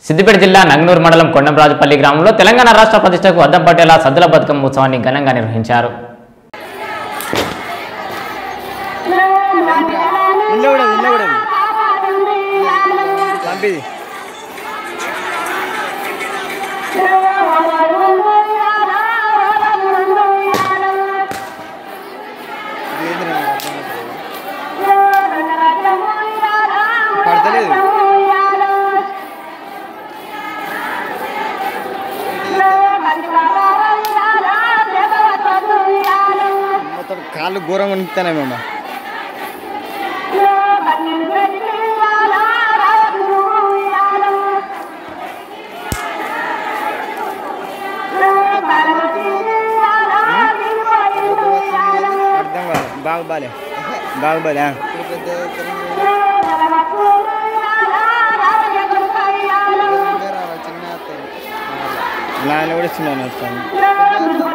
సిద్దిపేట జిల్లా నంగనూరు మండలం కొండంరాజుపల్లి గ్రామంలో తెలంగాణ రాష్ట్ర ప్రతిష్టకు అద్దం పట్టేలా సద్దుల బతుకమ్మ ఉత్సవాన్ని ఘనంగా నిర్వహించారు ఇల్లు కూడా ఇల్లు కూడా పంపిది పడతలేదు మొత్తం కాళ్ళు ఘోరంగా నింపుతానే మేము అర్థం కాదు బాగుబాలే బాగుబాలే ఆ. నాన్న కూడా చిన్న వస్తాను